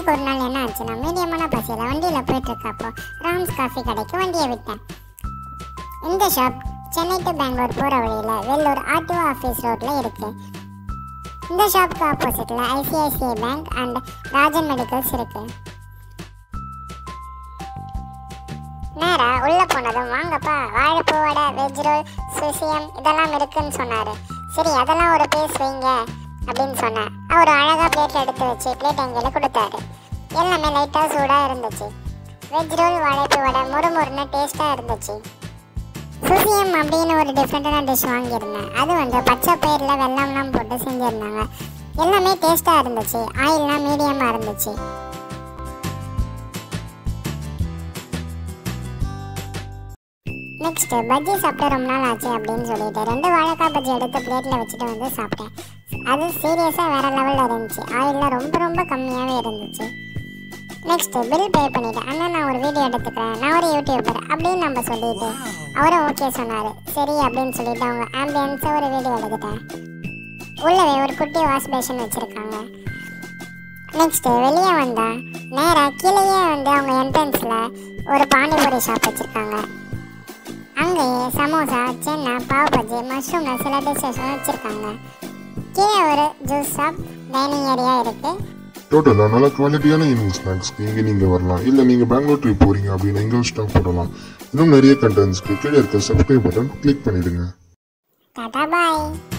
அன்னைக்கு ஒரு நாள் என்ன ஆச்சுன்னா மீடியமான பசியில் வண்டியில் போயிட்டு இருக்கப்போ ராம்ஸ் காஃபி கடைக்கு வண்டியை விட்டேன் இந்த ஷாப் சென்னை டு பெங்களூர் போகிற வழியில் வெள்ளூர் ஆர்டிஓ ஆஃபீஸ் ரோட்டில் இருக்கு இந்த ஷாப்புக்கு ஆப்போசிட்டில் ICICI bank and Rajan medicals இருக்கு நேரா உள்ள போனதும் வாங்கப்பா வாழைப்பூ வடை வெஜ் ரோல் சுசியம் இதெல்லாம் இருக்குன்னு சொன்னாரு சரி அதெல்லாம் ஒரு பீஸ் வைங்க அப்படின்னு சொன்னேன் அவர் அழகா பிளேட் எடுத்து வச்சு பிளேட் எங்கையில கொடுத்தாரு எல்லாமே லைட்டா சூடா இருந்துச்சு வெஜ் ரோல் வாழைப்பூ வடை முறுமுறுன்னு டேஸ்டா இருந்துச்சு சுசியம் அப்படின்னு ஒரு டிஃப்ரெண்டான டிஷ் வாங்கியிருந்தேன் அது வந்து பச்சை பயிரில் வெள்ளம்லாம் போட்டு செஞ்சுருந்தாங்க எல்லாமே டேஸ்ட்டாக இருந்துச்சு ஆயில்லாம் மீடியமாக இருந்துச்சு நெக்ஸ்ட் பஜ்ஜி சாப்பிட்டு ரொம்ப நாள் ஆச்சு அப்படின்னு சொல்லிட்டு ரெண்டு வாழைக்காய் பஜ்ஜி எடுத்து பிளேட்டில் வச்சுட்டு வந்து சாப்பிட்டேன் அது சீரியஸாக வேற லெவலில் இருந்துச்சு ஆயிலில் ரொம்ப ரொம்ப கம்மியாகவே இருந்துச்சு நெக்ஸ்ட் பில் பே பண்ணிட்டேன் அண்ணா நான் ஒரு வீடியோ எடுத்துக்கிறேன் நான் ஒரு யூடியூபர் அப்படின்னு நம்ம சொல்லிட்டு அவரும் ஓகே சொன்னார் சரி அப்படின்னு சொல்லிட்டு அவங்க ஆம்பியன்ஸை ஒரு வீடியோ எடுத்துட்டேன் உள்ளவே ஒரு குட்டி வாஷ் பேஷன் வச்சுருக்காங்க நெக்ஸ்ட் வெளியே வந்தா நேராக கீழேயே வந்து அவங்க என்ட்ரன்ஸில் ஒரு பானிபூரி ஷாப் வச்சுருக்காங்க அங்கேயே சமோசா சென்னா பாவ் பஜ்ஜி மஷ்ரூம்ல சில டிஷ்ஷஸும் வச்சுருக்காங்க கீழே ஒரு ஜூஸ் ஷாப் டைனிங் ஏரியா இருக்குது டோட்டலாக நல்ல குவாலிட்டியான ஈவினிங் ஸ்நாக்ஸ்க்கு இங்கே நீங்கள் வரலாம் இல்லை நீங்கள் பெங்களூர் ட்ரிப் போகிறீங்க அப்படின்னா இங்கே ஸ்டாக் போடலாம் இன்னும் நிறைய கண்டென்ட்ஸ்க்கு கீழே இருக்க சப்ஸ்கிரைப் பட்டன் கிளிக் பண்ணிடுங்க டாடா பாய்